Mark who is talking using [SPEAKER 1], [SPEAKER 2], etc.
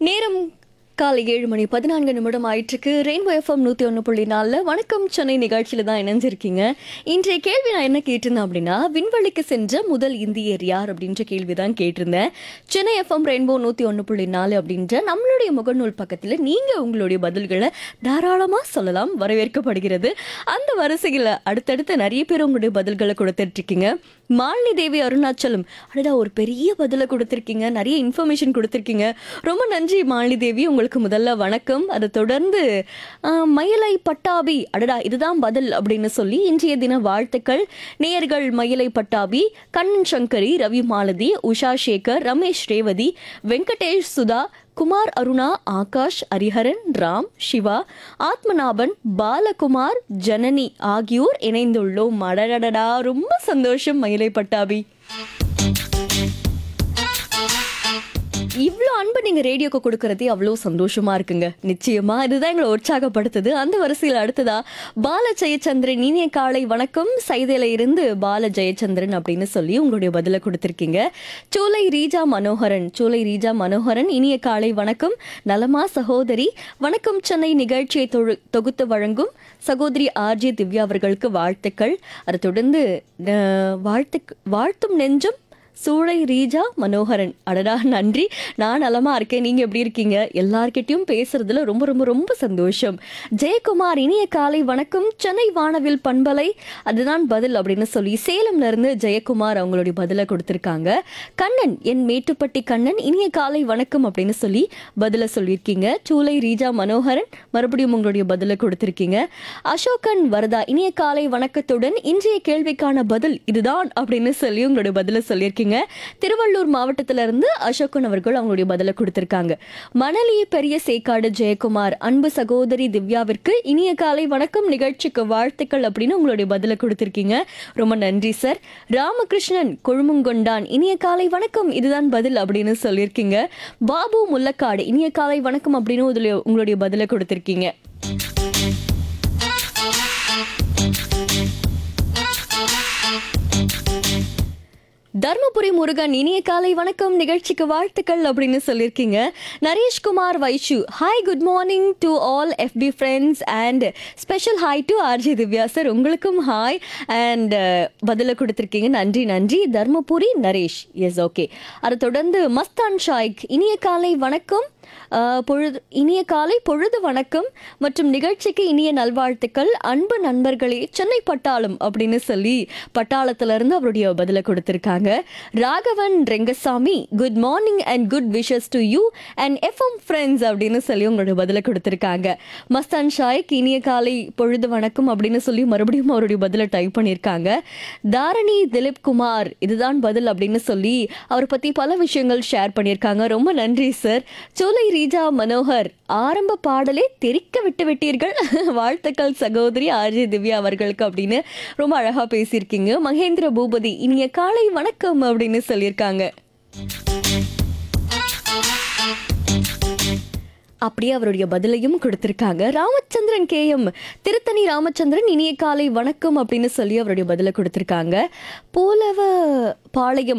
[SPEAKER 1] நேரம் காலை ஏழு மணி பதினான்கு நிமிடம் ஆயிட்டிருக்கு ரெயின்போ எஃப்எம் நூற்றி ஒன்று புள்ளி நாலில் வணக்கம் சென்னை நிகழ்ச்சியில் தான் இணைஞ்சிருக்கீங்க இன்றைய கேள்வி நான் என்ன கேட்டிருந்தேன் அப்படின்னா விண்வெளிக்கு சென்ற முதல் இந்தியர் யார் அப்படின்ற கேள்வி தான் கேட்டிருந்தேன் சென்னை எஃப்எம் ரெயின்போ நூற்றி ஒன்று புள்ளி நாலு அப்படின்ற நம்மளுடைய முகநூல் பக்கத்தில் நீங்கள் உங்களுடைய பதில்களை தாராளமாக சொல்லலாம் வரவேற்கப்படுகிறது அந்த வரிசையில் அடுத்தடுத்து நிறைய பேர் உங்களுடைய பதில்களை கொடுத்துட்ருக்கீங்க மாலினி தேவி அருணாச்சலம் அடடா ஒரு பெரிய பதிலை கொடுத்துருக்கீங்க நிறைய இன்ஃபர்மேஷன் கொடுத்துருக்கீங்க ரொம்ப நன்றி மாலினி தேவி உங்களுக்கு முதல்ல வணக்கம் அதை தொடர்ந்து ஆஹ், மயிலை பட்டாபி அடடா இதுதான் பதில் அப்படின்னு சொல்லி இன்றைய தின வாழ்த்துக்கள் நேயர்கள் மயிலை பட்டாபி கண்ணன் சங்கரி ரவி மாலதி உஷா சேகர் ரமேஷ் ரேவதி வெங்கடேஷ் சுதா குமார் அருணா ஆகாஷ் ஹரிஹரன் ராம் சிவா ஆத்மநாபன் பாலகுமார் ஜனனி ஆகியோர் இணைந்துள்ளோம் அடடடடா ரொம்ப சந்தோஷம் மயிலை பட்டாபி இவ்வளோ அன்பு நீங்க ரேடியோக்கு கொடுக்கறதே அவ்வளோ சந்தோஷமா இருக்குங்க நிச்சயமா இதுதான் எங்களை உற்சாகப்படுத்துது அந்த வரிசையில் அடுத்ததா பால ஜெயச்சந்திரன் இனிய காலை வணக்கம் சைதையில இருந்து பால ஜெயச்சந்திரன் அப்படின்னு சொல்லி உங்களுடைய பதிலை கொடுத்திருக்கீங்க சோலை ரீஜா மனோகரன் சோலை ரீஜா மனோகரன் இனிய காலை வணக்கம் நலமா சகோதரி வணக்கம் சென்னை நிகழ்ச்சியை தொழு- தொகுத்து வழங்கும் சகோதரி ஆர்ஜே திவ்யா அவர்களுக்கு வாழ்த்துக்கள் அதை தொடர்ந்து அஹ், வாழ்த்து வாழ்த்தும் நெஞ்சம் சூளை ரீஜா மனோகரன் அடடா நன்றி நான் நலமா இருக்கேன் நீங்க எப்படி இருக்கீங்க எல்லார்கிட்டயும் பேசுறதுல ரொம்ப ரொம்ப ரொம்ப சந்தோஷம் ஜெயக்குமார் இனிய காலை வணக்கம் சென்னை வானவில் பண்பலை அதுதான் பதில் அப்படின்னு சொல்லி சேலம்ல இருந்து ஜெயக்குமார் அவங்களுடைய பதிலை கொடுத்திருக்காங்க கண்ணன் என் மேட்டுப்பட்டி கண்ணன் இனிய காலை வணக்கம் அப்படின்னு சொல்லி பதிலை சொல்லியிருக்கீங்க சூளை ரீஜா மனோகரன் மறுபடியும் உங்களுடைய பதிலை கொடுத்திருக்கீங்க அசோகன் வரதா இனிய காலை வணக்கத்துடன் இன்றைய கேள்விக்கான பதில் இதுதான் அப்படின்னு சொல்லி உங்களுடைய பதிலை சொல்லியிருக்கீங்க திருவள்ளூர் மாவட்டத்தில இருந்து அசோகன் அவர்கள் அவங்களுடைய பதிலை கொடுத்திருக்காங்க மணலி பெரிய சேக்காடு ஜெயக்குமார் அன்பு சகோதரி திவ்யாவிற்கு இனிய காலை வணக்கம் நிகழ்ச்சிக்கு வாழ்த்துக்கள் அப்படின்னு உங்களுடைய பதிலை கொடுத்திருக்கீங்க ரொம்ப நன்றி சார் ராமகிருஷ்ணன் கொழுமுங்கொண்டான் இனிய காலை வணக்கம் இதுதான் பதில் அப்படின்னு சொல்லியிருக்கீங்க பாபு முல்லக்காடு இனிய காலை வணக்கம் அப்படின்னு இதுல உங்களுடைய பதிலை கொடுத்திருக்கீங்க தர்மபுரி முருகன் இனிய காலை வணக்கம் நிகழ்ச்சிக்கு வாழ்த்துக்கள் அப்படின்னு சொல்லியிருக்கீங்க Naresh Kumar Vaishu hi good morning to all FM friends and special hi to RJ Divya sir உங்களுக்கும் ஹாய் அண்ட் பதில கொடுத்துருக்கீங்க நன்றி நன்றி தர்மபுரி நரேஷ் எஸ் ஓகே அதை தொடர்ந்து மஸ்தான் ஷாய்க் இனிய காலை வணக்கம் அஹ், பொழுது இனிய காலை பொழுது வணக்கம் மற்றும் நிகழ்ச்சிக்கு இனிய நல்வாழ்த்துக்கள் அன்பு நண்பர்களே சென்னை பட்டாளம் அப்படின்னு சொல்லி பட்டாளத்துல இருந்து அவருடைய பதிலை கொடுத்திருக்காங்க Raghavan Rengasamy good morning and good wishes to you and FM friends அப்படின்னு சொல்லி உங்களுடைய பதிலை கொடுத்திருக்காங்க மஸ்தான் ஷாய்க் இனிய காலை பொழுது வணக்கம் அப்படின்னு சொல்லி மறுபடியும் அவருடைய பதிலை டைப் பண்ணியிருக்காங்க தாரணி திலீப் குமார் இதுதான் பதில் அப்படின்னு சொல்லி அவரை பத்தி பல விஷயங்கள் ஷேர் பண்ணியிருக்காங்க ரொம்ப நன்றி சார் சோலை ரீஜா மனோகர் ஆரம்ப பாடலே தெரிக்க விட்டு விட்டீர்கள் வாழ்த்துக்கள் சகோதரி ஆர்ஜே திவ்யா அவர்களுக்கு அப்படின்னு ரொம்ப அழகா பேசியிருக்கீங்க மகேந்திர பூபதி இனிய காலை வணக்கம் அப்படின்னு சொல்லியிருக்காங்க அப்படியே அவருடைய பதிலையும் கொடுத்திருக்காங்க ராமச்சந்திரன் கே எம் திருத்தணி ராமச்சந்திரன் இனிய காலை வணக்கம் அப்படின்னு சொல்லி அவருடைய பதிலை கொடுத்திருக்காங்க போலவ பாளையம்